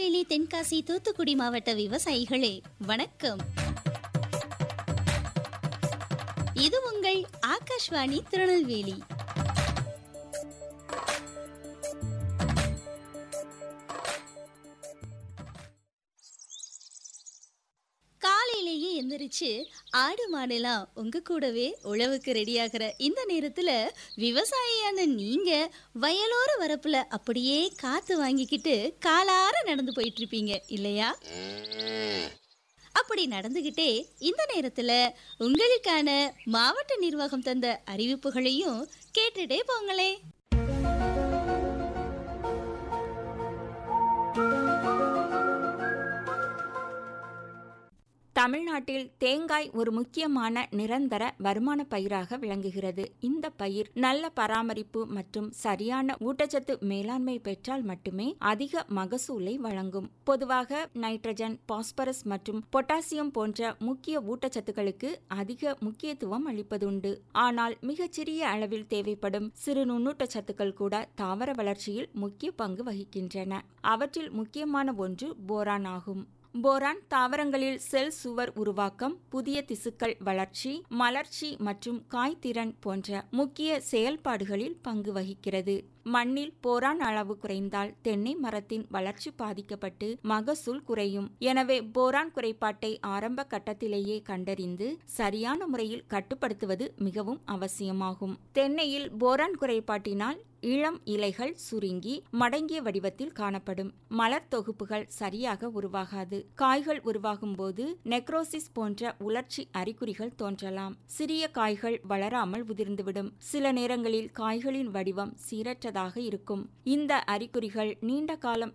திருநெல்வேலி தென்காசி தூத்துக்குடி மாவட்ட விவசாயிகளே வணக்கம் இது உங்கள் ஆகாஷ்வாணி திருநெல்வேலி காலையிலேயே எந்திரிச்சு ஆடு மாடுலாம் உங்க கூடவே உழவுக்கு ரெடியாகிற இந்த நேரத்துல விவசாயியான நீங்க வயலோர வரப்புல அப்படியே காத்து வாங்கிக்கிட்டு காலார நடந்து போயிட்டு இருப்பீங்க இல்லையா அப்படி நடந்துகிட்டே இந்த நேரத்துல உங்களுக்கான மாவட்ட நிர்வாகம் தந்த அறிவிப்புகளையும் கேட்டுட்டே போங்களே தமிழ்நாட்டில் தேங்காய் ஒரு முக்கியமான நிரந்தர வருமான பயிராக விளங்குகிறது இந்த பயிர் நல்ல பராமரிப்பு மற்றும் சரியான ஊட்டச்சத்து மேலாண்மை பெற்றால் மட்டுமே அதிக மகசூலை வழங்கும் பொதுவாக நைட்ரஜன் பாஸ்பரஸ் மற்றும் பொட்டாசியம் போன்ற முக்கிய ஊட்டச்சத்துக்களுக்கு அதிக முக்கியத்துவம் அளிப்பதுண்டு ஆனால் மிகச்சிறிய அளவில் தேவைப்படும் சிறு நுண்ணூட்டச்சத்துக்கள் கூட தாவர வளர்ச்சியில் முக்கிய பங்கு வகிக்கின்றன அவற்றில் முக்கியமான ஒன்று போரான் ஆகும் போரான் தாவரங்களில் செல் சுவர் உருவாக்கம் புதிய திசுக்கள் வளர்ச்சி மலர்ச்சி மற்றும் காய்த்திறன் போன்ற முக்கிய செயல்பாடுகளில் பங்கு வகிக்கிறது மண்ணில் போரான் அளவு குறைந்தால் தென்னை மரத்தின் வளர்ச்சி பாதிக்கப்பட்டு மகசூல் குறையும் எனவே போரான் குறைபாட்டை ஆரம்ப கட்டத்திலேயே கண்டறிந்து சரியான முறையில் கட்டுப்படுத்துவது மிகவும் அவசியமாகும் தென்னையில் போரான் குறைபாட்டினால் இளம் இலைகள் சுருங்கி மடங்கிய வடிவத்தில் காணப்படும் மலர் தொகுப்புகள் சரியாக உருவாகாது காய்கள் உருவாகும் போது நெக்ரோசிஸ் போன்ற உலர்ச்சி அறிகுறிகள் தோன்றலாம் சிறிய காய்கள் வளராமல் உதிர்ந்துவிடும் சில நேரங்களில் காய்களின் வடிவம் சீரற்றதாக இருக்கும் இந்த அறிகுறிகள் நீண்ட காலம்